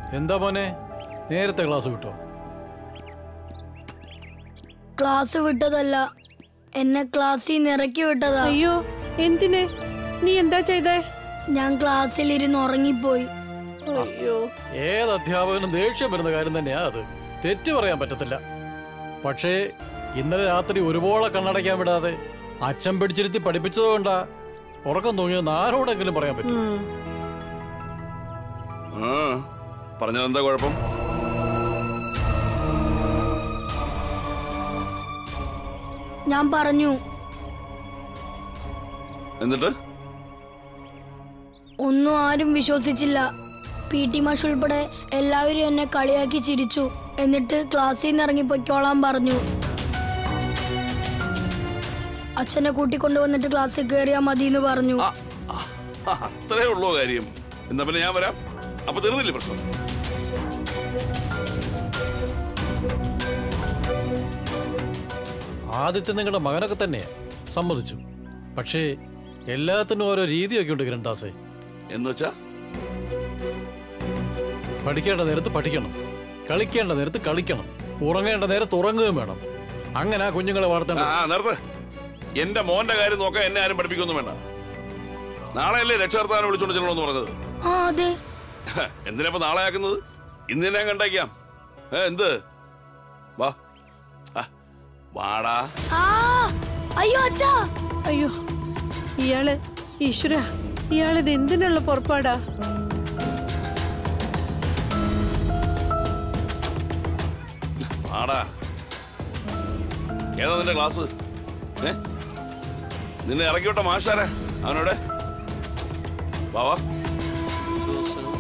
എന്താ മോനെ നേരത്തെ ക്ലാസ് വിട്ടോ ക്ലാസ് വിട്ടതല്ല എന്നെ ക്ലാസ്സിൽ നിന്ന് ഇറക്കി വിട്ടതാ അയ്യോ എന്തിന് നീ എന്താ ചെയ്തേ ഞാൻ ക്ലാസ്സിൽ ഇരുന്ന് ഉറങ്ങിപ്പോയി അയ്യോ ഏത് അധ്യാപകനും ദേഷ്യം വരുന്ന കാര്യം തന്നെയാ അത് തെറ്റ് പറയാൻ പറ്റത്തില്ല പക്ഷേ ഇന്നലെ രാത്രി ഒരുപോലെ കണ്ണടയ്ക്കാൻ വിടാതെ അച്ഛൻ പിടിച്ചിരുത്തി പഠിപ്പിച്ചതുകൊണ്ടാ ഉറക്കം തൂങ്ങിയെന്ന് ആരോടെങ്കിലും പറയാൻ പറ്റും ഉം. ആ പറഞ്ഞതെന്താ കുഴപ്പം ഞാൻ പറഞ്ഞു എന്നിട്ട് ഒന്നും ആരും വിശ്വസിച്ചില്ല പി ടി മാഷ് ഉൾപ്പെടെ എല്ലാവരും എന്നെ കളിയാക്കി ചിരിച്ചു എന്നിട്ട് ക്ലാസ്സിൽ നിന്ന് ഇറങ്ങി പൊയ്ക്കോളാൻ പറഞ്ഞു അച്ഛനെ കൂട്ടിക്കൊണ്ടുവന്നിട്ട് ക്ലാസ്സിൽ കയറിയാൽ മതി എന്ന് പറഞ്ഞു ആ, ആ, അത്രേ ഉള്ളൂ കാര്യം എന്നാ പിന്നെ ഞാൻ വരാം അപ്പൊ തീർന്നില്ലേ പ്രശ്നം ആദ്യത്തെ നിങ്ങളുടെ മകനൊക്കെ തന്നെയാ സമ്മതിച്ചു പക്ഷേ എല്ലാത്തിനും ഓരോ രീതിയൊക്കെ ഉണ്ട് ഗ്രന്ഥാസേ എന്ന് വെച്ചാ പഠിക്കേണ്ട നേരത്ത് പഠിക്കണം കളിക്കേണ്ട നേരത്ത് കളിക്കണം ഉറങ്ങേണ്ട നേരത്ത് ഉറങ്ങുകയും വേണം അങ്ങനെ ആ കുഞ്ഞുങ്ങളെ ആ വളർത്തേണ്ടത് ആ, നിർത്ത് എന്റെ മോന്റെ കാര്യം നോക്കാൻ എന്നെ ആരും പഠിപ്പിക്കൊന്നും വേണ്ട നാളെയല്ലേ രക്ഷകർത്താവിനെ വിളിച്ചോണ്ട് ചെല്ലണമെന്ന് പറഞ്ഞത് ആ അതെ എന്തിനാ ഇപ്പൊ നാളെ ആക്കുന്നത് ഇന്ന് തന്നെ ഞാൻ കണ്ടേക്കാം ഏ എന്ത് വാ ആ, വാടാ ആ അയ്യോ അച്ഛാ അയ്യോ ഇയാള് ഈശ്വര ഇയാളിത് എന്തിനുള്ള പുറപ്പാടാ വാടാ ഏതാ നിന്റെ ക്ലാസ് ഏ നിന്നെ ഇറക്കി വിട്ട മാഷാരാ അവനോടെ വാ വാ